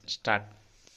Start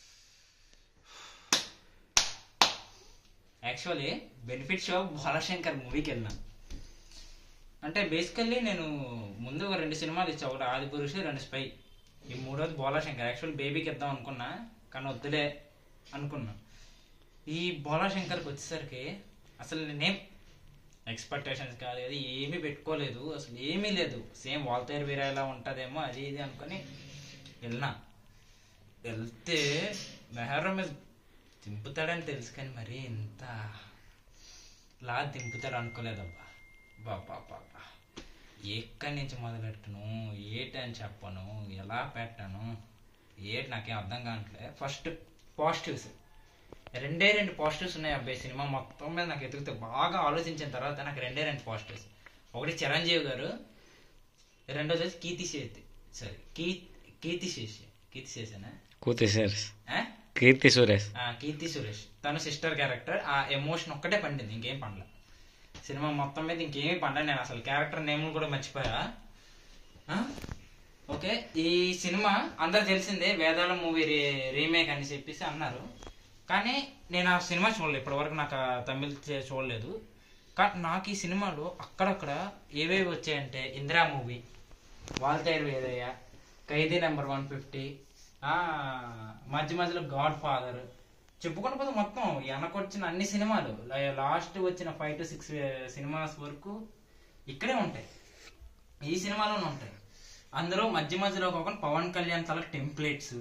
actually benefit show Bholashankar మూవీకి వెళ్ళాను అంటే బేసికల్లీ నేను ముందు ఒక రెండు సినిమాలు ఇచ్చా ఒకటి ఆది పురుషు రెండు స్పై ఈ మూడోది బాలశంకర్ యాక్చువల్ బేబీకి ఇద్దాం అనుకున్నా కానీ వద్దులే అనుకున్నా ఈ బాలశంకర్కి వచ్చేసరికి అసలు నేనేం ఎక్స్పెక్టేషన్స్ కాదు అది ఏమీ పెట్టుకోలేదు అసలు ఏమీ లేదు సేమ్ వాల్తేరు వీరా ఎలా ఉంటుందేమో అది ఇది అనుకొని వెళ్ళినా వెళ్తే మెహరం మీద దింపుతాడని తెలుసు కానీ మరి ఇంత లా దింపుతాడు అనుకోలేదబ్బా బాబా బాబా ఎక్కడి నుంచి మొదలెట్టను ఏటి అని చెప్పను ఎలా పెట్టను ఏటి నాకేం అర్థం కావట్లే ఫస్ట్ పాజిటివ్స్ రెండే రెండు పాజిటివ్స్ ఉన్నాయి అబ్బాయి సినిమా మొత్తం మీద నాకు ఎదుగుతే బాగా ఆలోచించిన తర్వాత నాకు రెండే రెండు పాజిటివ్స్ ఒకటి చిరంజీవి గారు రెండోది వచ్చి కీర్తి శేతి సరే కీ కీర్తి శేషి కీర్తి శేషనా కీర్తి సురేష్ ఆ? కీర్తి సురేష్ ఆ, కీర్తి సురేష్ తను సిస్టర్ క్యారెక్టర్ ఆ ఎమోషన్ ఒక్కటే పండింది ఇంకేం పండల సినిమా మొత్తం మీద ఇంకేమీ పండదు నేను అసలు క్యారెక్టర్ నేమ్ కూడా మర్చిపోయా ఆ? ఓకే ఈ సినిమా అందరు తెలిసిందే వేదాల మూవీ రీ రీమేక్ అని చెప్పేసి అన్నారు కానీ నేను ఆ సినిమా చూడలేదు ఇప్పటివరకు నాకు ఆ తమిళ్ చే- చూడలేదు కానీ నాకు ఈ సినిమాలో అక్కడక్కడ ఏవేవి వచ్చాయంటే Indira movie Waltair Vedayya Khaidi number one fifty మధ్య మధ్యలో గాడ్ ఫాదర్ చెప్పుకొని పోతే మొత్తం వెనకొచ్చిన అన్ని సినిమాలు లాస్ట్ వచ్చిన ఫైవ్ టు సిక్స్ సినిమాస్ వరకు ఇక్కడే ఉంటాయి ఈ సినిమాలోనే ఉంటాయి అందులో మధ్య మధ్యలో ఒక్కొక్క పవన్ కళ్యాణ్ తల టెంప్లెట్స్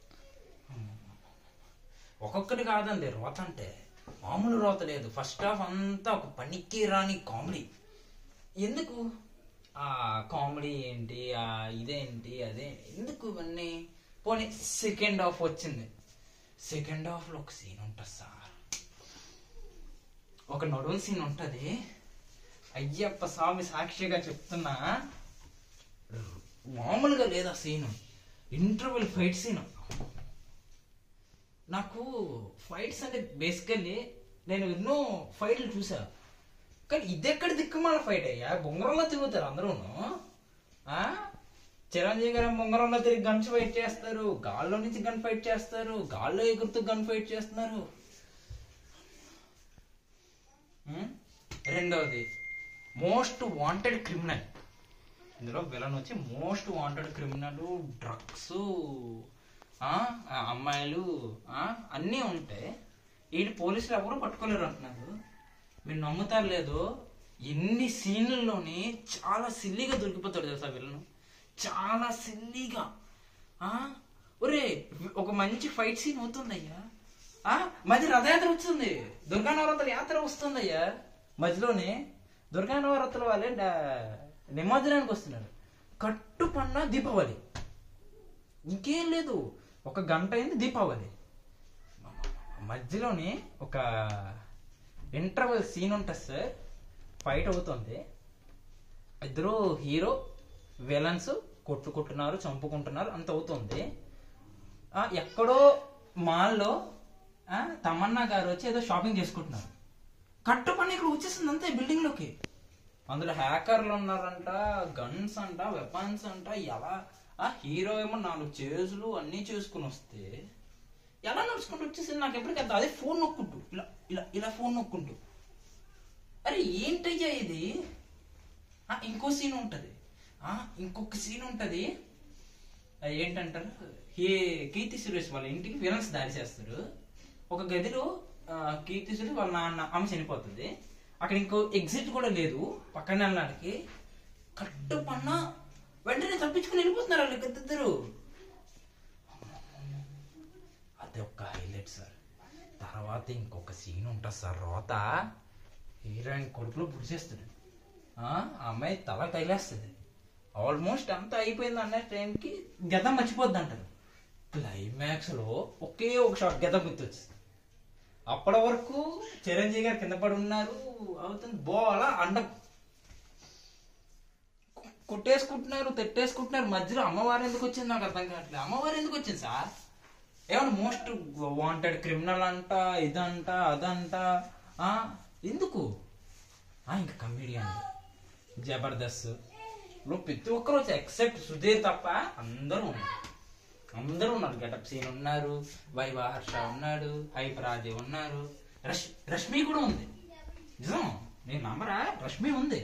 ఒక్కొక్కటి కాదండి రోత అంటే మామూలు రోత లేదు ఫస్ట్ హాఫ్ అంతా ఒక పనికి రాని కామెడీ ఎందుకు ఆ కామెడీ ఏంటి ఆ ఇదేంటి అదే ఎందుకు ఇవన్నీ పోనీ సెకండ్ హాఫ్ వచ్చింది సెకండ్ హాఫ్ లో ఒక సీన్ ఉంటుంది సార్ ఒక నడువుల సీన్ ఉంటది అయ్యప్ప స్వామి సాక్షిగా చెప్తున్నా మామూలుగా లేదా సీన్ ఇంటర్వెల్ ఫైట్ సీన్ నాకు ఫైట్స్ అంటే బేసికల్లీ నేను ఎన్నో ఫైట్లు చూసా కానీ ఇదెక్కడ దిక్కుమాల ఫైట్ అయ్యా బొంగరంలో తిరుగుతారు అందరూను ఆ? చిరంజీవి గారు బొంగరంలో తిరిగి గన్స్ ఫైట్ చేస్తారు గాల్లో నుంచి గన్ ఫైట్ చేస్తారు గాల్లో ఎగురుతూ గన్ ఫైట్ చేస్తున్నారు ఉం? రెండవది మోస్ట్ వాంటెడ్ క్రిమినల్ ఇందులో విలన్ వచ్చి మోస్ట్ వాంటెడ్ క్రిమినల్ డ్రగ్స్ అమ్మాయిలు ఆ, అన్నీ ఉంటాయి వీళ్ళు పోలీసులు ఎవరు పట్టుకోలేరు అంటున్నారు మీరు నమ్ముతారు లేదో ఎన్ని సీన్లలోని చాలా సిల్లీగా దొరికిపోతాడు తెలుసా విలను చాలా సిల్లీగా ఆ ఒరే ఒక మంచి ఫైట్ సీన్ అవుతుందయ్యా ఆ మధ్య రథయాత్ర వచ్చింది దుర్గా నవరాత్రుల యాత్ర వస్తుందయ్యా మధ్యలోనే దుర్గా నవరాత్రుల వాళ్ళే డా- నిమజ్జనానికి వస్తున్నారు కట్టుపన్న దీపావళి ఇంకేం లేదు ఒక గంట అయింది దీపావళి మధ్యలోనే ఒక ఇంటర్వెల్ సీన్ ఉంటుంది సార్ ఫైట్ అవుతుంది ఇద్దరు హీరో విలన్స్ కొట్టుకుంటున్నారు చంపుకుంటున్నారు అంత అవుతుంది ఆ, ఎక్కడో మాల్లో ఆ, తమన్నా గారు వచ్చి ఏదో షాపింగ్ చేసుకుంటున్నారు కట్టు పని ఇక్కడ వచ్చేసింది అంతే బిల్డింగ్ లోకి అందులో హ్యాకర్లు ఉన్నారంట గన్స్ అంట వెపన్స్ అంట ఎలా ఆ హీరో ఏమో నాలుగు చేజులు అన్నీ చేసుకుని వస్తే ఎలా నడుచుకుంటూ వచ్చేసింది నాకు ఎప్పటికీ అర్థం అదే ఫోన్ నొక్కుంటూ ఇలా ఇలా ఇలా ఫోన్ నొక్కుంటూ అరే ఏంటయ్యా ఇది ఆ, ఇంకో సీన్ ఉంటది ఆ, ఇంకొక సీన్ ఉంటది అది ఏంటంటారు హే కీర్తి సురేష్ వాళ్ళ ఇంటికి విలన్స్ దారి చేస్తారు ఒక గదిలో ఆ, కీర్తి సురేష్ వాళ్ళ నాన్న అమ్మ చనిపోతుంది అక్కడ ఇంకో ఎగ్జిట్ కూడా లేదు పక్కన వెళ్ళడానికి కట్టు పన్న వెంటనే తప్పించుకుని వెళ్ళిపోతున్నారు వాళ్ళు ఇద్దరు అది ఒక హైలైట్ సార్ తర్వాత ఇంకొక సీన్ ఉంటుంది సార్ రోత హీరోయిన్ కొడుకులో పుడిచేస్తుంది ఆ ఆ అమ్మాయి తల తగిలేస్తుంది ఆల్మోస్ట్ అంతా అయిపోయింది అన్న టైంకి గతం మర్చిపోద్ది అంటారు క్లైమాక్స్ లో ఒకే ఒక షాట్ గతం గుర్తొచ్చింది అప్పటి వరకు చిరంజీవి గారు కింద పడి ఉన్నారు అవుతుంది బోల అండ కొట్టేసుకుంటున్నారు తెట్టేసుకుంటున్నారు మధ్యలో అమ్మవారు ఎందుకు వచ్చింది నాకు అర్థం కావట్లేదు అమ్మవారు ఎందుకు వచ్చింది సార్ ఏమన్నా మోస్ట్ వాంటెడ్ క్రిమినల్ అంట ఇదంట అదంట ఆ, ఎందుకు ఆ, ఇంకా కమిడియన్ జబర్దస్త్ లో ప్రతి ఒక్కరు వచ్చి ఎక్సెప్ట్ సుధీర్ తప్ప అందరూ ఉన్నారు అందరూ ఉన్నారు గెటప్ సీన్ ఉన్నారు వైవా హర్ష ఉన్నాడు హైపరాది ఉన్నారు రష్ రష్మి కూడా ఉంది నిజం నేను నమ్మరా రష్మి ఉంది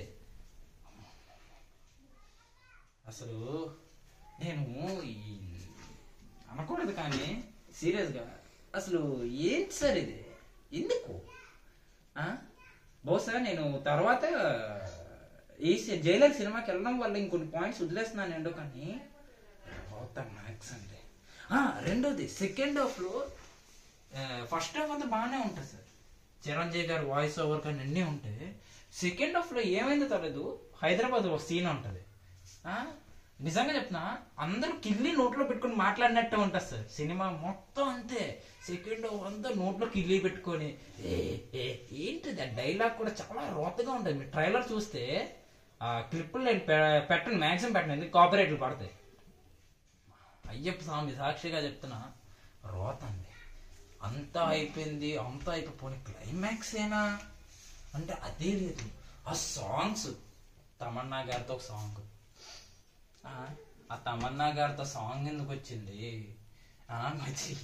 అసలు నేను ఈ అనకూడదు కానీ సీరియస్గా అసలు ఏంటి సార్ ఇది ఎందుకు ఆ? బహుశా నేను తర్వాత ఈ సి- జైలర్ సినిమాకి వెళ్ళడం వల్ల ఇంకొన్ని పాయింట్స్ వదిలేస్తున్నాను ఏంటో కానీ తర్వాత మ్యాక్స్ అంటే ఆ, రెండోది సెకండ్ హాఫ్లో ఫస్ట్ హాఫ్ అంతా బాగానే ఉంటుంది సార్ చిరంజీవి గారి వాయిస్ ఓవర్ కానీ అన్నీ ఉంటాయి సెకండ్ హాఫ్లో ఏమైందో తెలియదు హైదరాబాద్ ఒక సీన్ ఉంటుంది ఆ? నిజంగా చెప్తున్నా అందరూ కిల్లి నోట్లో పెట్టుకొని మాట్లాడినట్టే ఉంటుంది సార్ సినిమా మొత్తం అంతే సెకండ్ హాఫ్ అంతా నోట్లో కిల్లి పెట్టుకొని ఏ ఏ ఏంటిది ఆ డైలాగ్ కూడా చాలా రోతగా ఉంటుంది మీరు ట్రైలర్ చూస్తే ఆ క్లిప్పులు నేను పె- పెట్టను మ్యాక్సిమం పెట్టను కాపరేట్లు పడతాయి అయ్యప్ప స్వామి సాక్షిగా చెప్తున్నా రోత అండి అంతా అయిపోయింది అంతా అయిపోయి క్లైమాక్స్ ఏనా అంటే అదే లేదు ఆ సాంగ్స్ తమన్నా గారితో ఒక సాంగ్ ఆ ఆ తమన్నా గారితో సాంగ్ ఎందుకు వచ్చింది ఆ మధ్య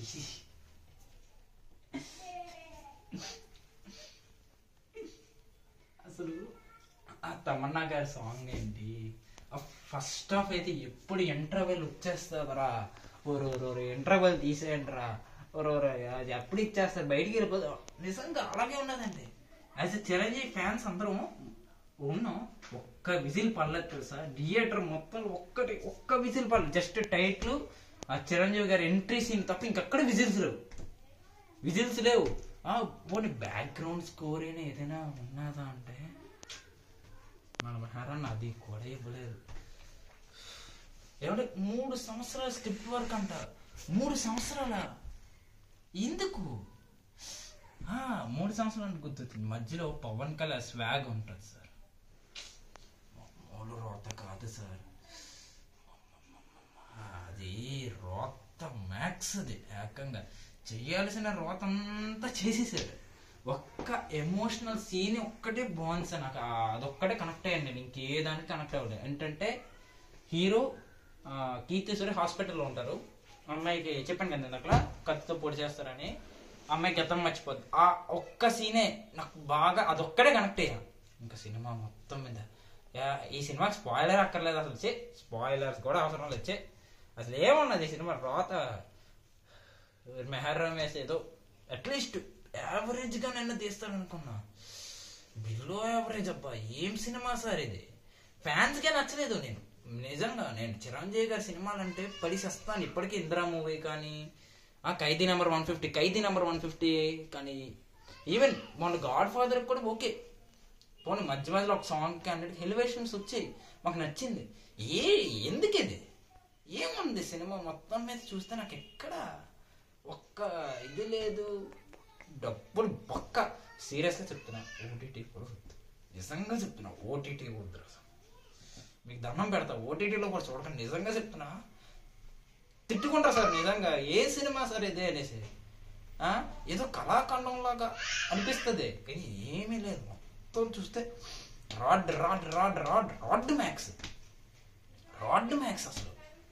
అసలు ఆ తమన్నా గారి సాంగ్ ఏంటి ఆ ఫస్ట్ హాఫ్ అయితే ఎప్పుడు ఇంటర్వెల్ వచ్చేస్తుందరా ఓరోరు ఇంటర్వెల్ తీసేయండిరా ఓరోరు అది ఎప్పుడు ఇచ్చేస్తారు బయటికి వెళ్ళిపోదు నిజంగా అలాగే ఉన్నదండి యాజ్ ఎ చిరంజీవి ఫ్యాన్స్ అందరం ఉన్నాం ఒక్క విజిల్ పడలేదు తెలుసా థియేటర్ మొత్తం ఒక్కటి ఒక్క విజిల్ పడలేదు జస్ట్ టైట్లు ఆ చిరంజీవి గారి ఎంట్రీ సీన్ తప్ప ఇంకక్కడ విజిల్స్ లేవు విజిల్స్ లేవు ఆ, పోనీ బ్యాక్గ్రౌండ్ స్కోర్ అయినా ఏదైనా ఉన్నదా అంటే మన మెహరాన్ అది కూడా ఇవ్వలేదు ఏమంటే మూడు సంవత్సరాల స్క్రిప్ట్ వర్క్ అంట మూడు సంవత్సరాల ఎందుకు ఆ, మూడు సంవత్సరాలు గుర్తుంది మధ్యలో పవన్ కళ్యాణ్ స్వాగ్ ఉంటుంది సార్ మామూలు రోత కాదు సార్ అది రోత మ్యాక్స్ అది ఏకంగా చెయ్యాల్సిన రోత అంతా చేసేసాడు ఒక్క ఎమోషనల్ సీన్ ఒక్కటే బాగుంది సార్ నాకు ఆ- అదొక్కటే కనెక్ట్ అయ్యాను నేను ఇంకేదానికి కనెక్ట్ అవ్వలేదు ఏంటంటే హీరో ఆ, కీర్తిశ్వరి హాస్పిటల్లో ఉంటారు అమ్మాయికి చెప్పాను కదా నేను అక్కడ కత్తితో పొడి చేస్తారని అమ్మాయి గతం మర్చిపోద్ది ఆ ఒక్క సీనే నాకు బాగా అదొక్కడే కనెక్ట్ అయ్యా ఇంకా సినిమా మొత్తం మీద యా, ఈ సినిమాకి స్పాయిలర్ అక్కర్లేదు అసలు చే స్పాయిలర్స్ కూడా అవసరం లేదు చే అసలు ఏమున్నది ఈ సినిమా రాత మెహర్ రమేష్ ఏదో అట్లీస్ట్ యావరేజ్ గా నిన్న తీస్తాడు అనుకున్నా బిలో యావరేజ్ అబ్బా ఏం సినిమా సార్ ఇది ఫ్యాన్స్ కే నచ్చలేదు నేను నిజంగా నేను చిరంజీవి గారి సినిమాలు అంటే పడి వస్తాను ఇప్పటికీ ఇందిరా మూవీ కానీ ఆ Khaidi number one fifty Khaidi number one fifty కానీ ఈవెన్ మొన్న గాడ్ ఫాదర్ కూడా ఓకే పోనీ మధ్య మధ్యలో ఒక సాంగ్ క్యాండిడేట్ ఎలివేషన్స్ వచ్చాయి మాకు నచ్చింది ఏ ఎందుకు ఇది ఏముంది సినిమా మొత్తం మీద చూస్తే నాకు ఎక్కడ ఒక్క ఇది లేదు డబ్బులు పక్క సీరియస్గా చెప్తున్నా ఓటీటీ కూడా వద్దు నిజంగా చెప్తున్నా ఓటీటీ వద్దు అసలు మీకు దండం పెడతా ఓటీటీలో కూడా చూడకండి నిజంగా చెప్తున్నా తిట్టుకుంటా సార్ నిజంగా ఏ సినిమా సార్ ఇదే అనేసి ఆ? ఏదో కళాఖండం లాగా అనిపిస్తుంది కానీ ఏమీ లేదు మొత్తం చూస్తే rod rod rod rod rod max rod max అసలు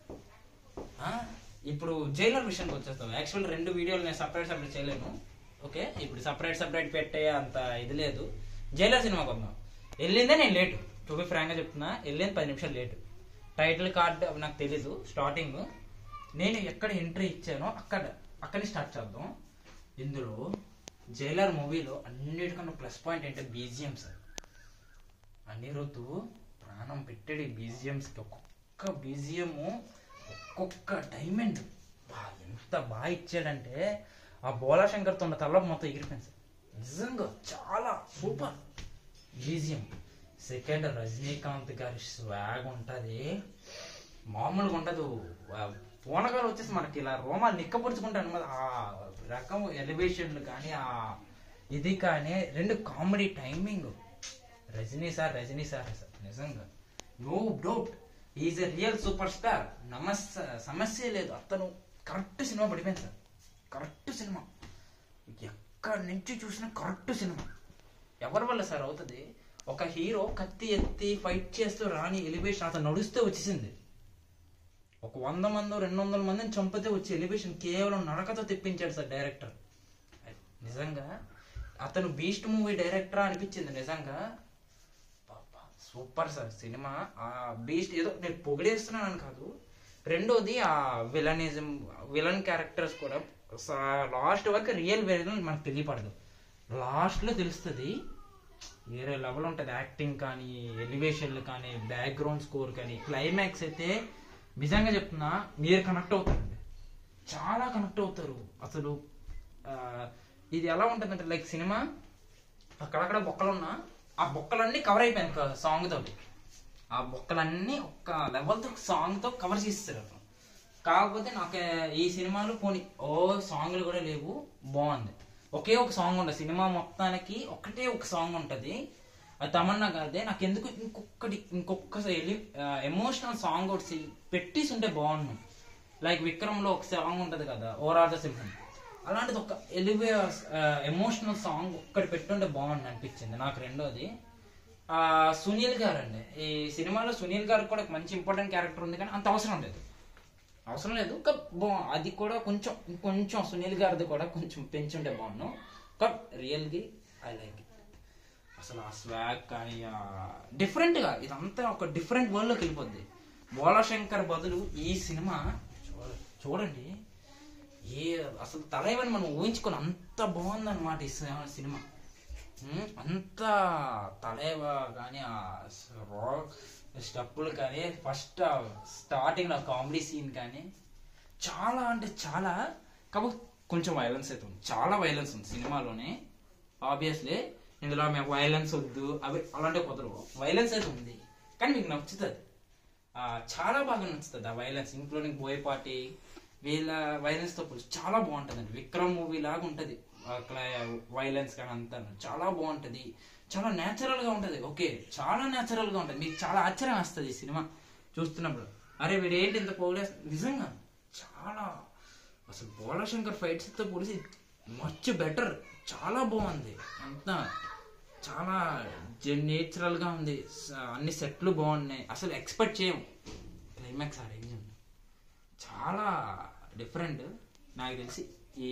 ఆ? ఇప్పుడు జైలర్ విషయానికి వచ్చేస్తాం యాక్చువల్ రెండు వీడియోలు నేను సపరేట్ సపరేట్ చేయలేను ఓకే ఇప్పుడు సపరేట్ సపరేట్ పెట్టే అంత ఇది లేదు జైలర్ సినిమాకి వద్దాం వెళ్ళిందే నేను లేటు టు బి ఫ్రాంక్గా చెప్తున్నా వెళ్ళింది పది నిమిషాలు లేటు టైటిల్ కార్డ్ అవి నాకు తెలీదు స్టార్టింగ్ నేను ఎక్కడ ఎంట్రీ ఇచ్చానో అక్కడ అక్కడి స్టార్ట్ చేద్దాం ఇందులో జైలర్ మూవీలో అన్నిటికన్నా ప్లస్ పాయింట్ ఏంటంటే బీజిఎం సార్ అనిరుద్ధు ప్రాణం పెట్టాడు ఈ బీజిఎంస్కి ఒక్కొక్క బీజిఎము ఒక్కొక్క డైమండ్ బా ఎంత బాగా ఇచ్చాడంటే ఆ బోలా శంకర్తో ఉన్న తలపు మొత్తం ఎగిరిపోయింది సార్ నిజంగా చాలా సూపర్ బీజిఎం సెకండ్ రజనీకాంత్ గారి స్వాగ్ ఉంటుంది మామూలుగా ఉండదు ఆ పూనకాలు వచ్చేసి మనకి ఇలా రోమాలు నిక్కపరుచుకుంటాను అనమాట ఆ రకం ఎలివేషన్లు కానీ ఆ ఇది కానీ రెండు comedy timing Rajini sir Rajini sir sir నిజంగా no doubt is a real super star నమస్త సమస్య లేదు అతను కరెక్ట్ సినిమా పడిపోయింది సార్ కరెక్ట్ సినిమా ఎక్కడి నుంచి చూసినా కరెక్ట్ సినిమా ఎవరి వల్ల సార్ అవుతుంది ఒక హీరో కత్తి ఎత్తి ఫైట్ చేస్తూ రాని ఎలివేషన్ అతను నడుస్తూ వచ్చేసింది ఒక వంద మందో రెండు వందల మందిని చంపితే వచ్చే ఎలివేషన్ కేవలం నడకతో తెప్పించాడు సార్ డైరెక్టర్ నిజంగా అతను బీస్ట్ మూవీ డైరెక్టర్ అనిపించింది నిజంగా పాపా, సూపర్ సార్ సినిమా ఆ బీస్ట్ ఏదో నేను పొగిడేస్తున్నానని కాదు రెండోది ఆ విలనిజం విలన్ క్యారెక్టర్స్ కూడా లాస్ట్ వరకు రియల్ విలన్ మనకు తెలియపడదు లాస్ట్లో తెలుస్తుంది వేరే లెవెల్ ఉంటుంది యాక్టింగ్ కానీ ఎలివేషన్లు కానీ బ్యాక్గ్రౌండ్ స్కోర్ కానీ క్లైమాక్స్ అయితే నిజంగా చెప్తున్నా మీరు కనెక్ట్ అవుతారండి చాలా కనెక్ట్ అవుతారు అసలు ఆ, ఇది ఎలా ఉంటుందంటే లైక్ సినిమా అక్కడక్కడ బొక్కలు ఉన్నా ఆ బొక్కలన్నీ కవర్ అయిపోయాయి సాంగ్ తోటి ఆ బొక్కలన్నీ ఒక్క లెవెల్తో సాంగ్తో కవర్ చేస్తారు అతను కాకపోతే నాకు ఈ సినిమాలో పోనీ ఓ సాంగ్లు కూడా లేవు బాగుంది ఒకే ఒక సాంగ్ ఉంటుంది సినిమా మొత్తానికి ఒకటే ఒక సాంగ్ ఉంటుంది అది తమన్నా కాదే నాకు ఎందుకు ఇంకొకటి ఇంకొక ఎమోషనల్ సాంగ్ ఒకటి పెట్టేసి ఉంటే బాగుండు లైక్ విక్రమ్లో ఒక సాంగ్ ఉంటుంది కదా ఓ రాజసింహం అలాంటిది ఒక ఎలివే ఎమోషనల్ సాంగ్ ఒక్కటి పెట్టుంటే బాగుంది అనిపించింది నాకు రెండోది ఆ, సునీల్ గారు అండి ఈ సినిమాలో సునీల్ గారు కూడా ఒక మంచి ఇంపార్టెంట్ క్యారెక్టర్ ఉంది కానీ అంత అవసరం లేదు అవసరం లేదు ఒక బా అది కూడా కొంచెం కొంచెం సునీల్ గారిది కూడా కొంచెం పెంచుంటే బాగున్నాను బట్ రియల్గా ఐ లైక్ ఇట్ అసలు ఆ స్వాగ్ కానీ ఆ డిఫరెంట్గా ఇదంతా ఒక డిఫరెంట్ వరల్డ్లోకి వెళ్ళిపోద్ది బోలాశంకర్ బదులు ఈ సినిమా చూడ- చూడండి ఏ అసలు తలైవని మనం ఊహించుకొని అంత బాగుందన్నమాట ఈ సి- సినిమా ఉమ్, అంత తలేవ కానీ ఆ రాక్ స్టప్పులు కానీ ఫస్ట్ స్టార్టింగ్ ఆ కామెడీ సీన్ కానీ చాలా అంటే చాలా కాకపోతే కొంచెం వైలెన్స్ అయితే ఉంది చాలా వైలెన్స్ ఉంది సినిమాలోనే ఆబ్వియస్లీ ఇందులో మేము వైలెన్స్ వద్దు అవి అలాంటివి కుదరవు వైలెన్స్ అయితే ఉంది కానీ మీకు నచ్చుతుంది ఆ, చాలా బాగా నచ్చుతుంది ఆ వైలెన్స్ ఇంక్లూడింగ్ బోయపాటి వీళ్ళ వైలెన్స్ తో పోల్చి చాలా బాగుంటుందండి విక్రమ్ మూవీ లాగా ఉంటుంది వైలెన్స్ కానీ అంతా చాలా బాగుంటుంది చాలా natural గా ఉంటుంది ఓకే చాలా natural గా ఉంటుంది మీకు చాలా ఆశ్చర్యం వస్తుంది ఈ సినిమా చూస్తున్నప్పుడు అరే వీడు ఏంటి ఇంత పోలేస్ నిజంగా చాలా అసలు బోలాశంకర్ ఫైట్స్ తో పోలిసి మచ్ బెటర్ చాలా బాగుంది అంతా చాలా నేచురల్ గా ఉంది స- అన్ని సెట్లు బాగున్నాయి అసలు ఎక్స్పెక్ట్ చేయం క్లైమాక్స్ ఆ రేంజ్ ఉంది చాలా డిఫరెంట్ నాకు తెలిసి ఈ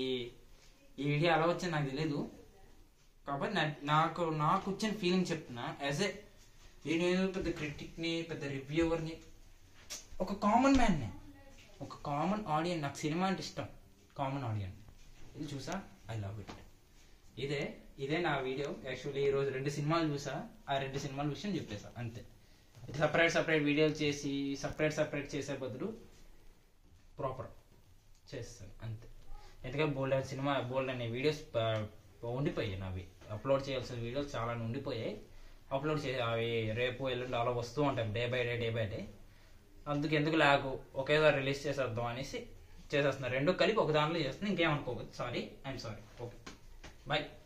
ఈ వీడియో ఎలా వచ్చింది నాకు తెలియదు కాబట్టి నా- నాకు నాకు వచ్చిన ఫీలింగ్ చెప్తున్నా యాజ్ ఏ నేను ఏదో పెద్ద క్రిటిక్ని పెద్ద రివ్యూవర్ని ఒక కామన్ మ్యాన్ని ఒక కామన్ ఆడియన్ నాకు సినిమా అంటే ఇష్టం కామన్ ఆడియన్ ఇది చూసా ఐ లవ్ ఇట్ ఇదే ఇదే నా వీడియో యాక్చువల్లీ ఈ రోజు రెండు సినిమాలు చూసా ఆ రెండు సినిమాల విషయం చెప్పేసా అంతే ఇది సపరేట్ సపరేట్ వీడియోలు చేసి సపరేట్ సపరేట్ చేసే బదులు ప్రాపర్ చేస్తాను అంతే ఎందుకంటే బోల్డ్ అనే సినిమా బోల్డ్ అనే వీడియోస్ ఉండిపోయాయి నావి అప్లోడ్ చేయాల్సిన వీడియోస్ చాలా ఉండిపోయాయి అప్లోడ్ చే అవి రేపు ఎల్లుండి అలా వస్తూ ఉంటాయి day by day day by day అందుకు ఎందుకు లాగు ఒకేసారి రిలీజ్ చేసేద్దాం అనేసి చేసేస్తున్నారు రెండు కలిపి ఒక దాంట్లో చేస్తున్నా ఇంకేమనుకోవద్దు sorry I'm sorry okay bye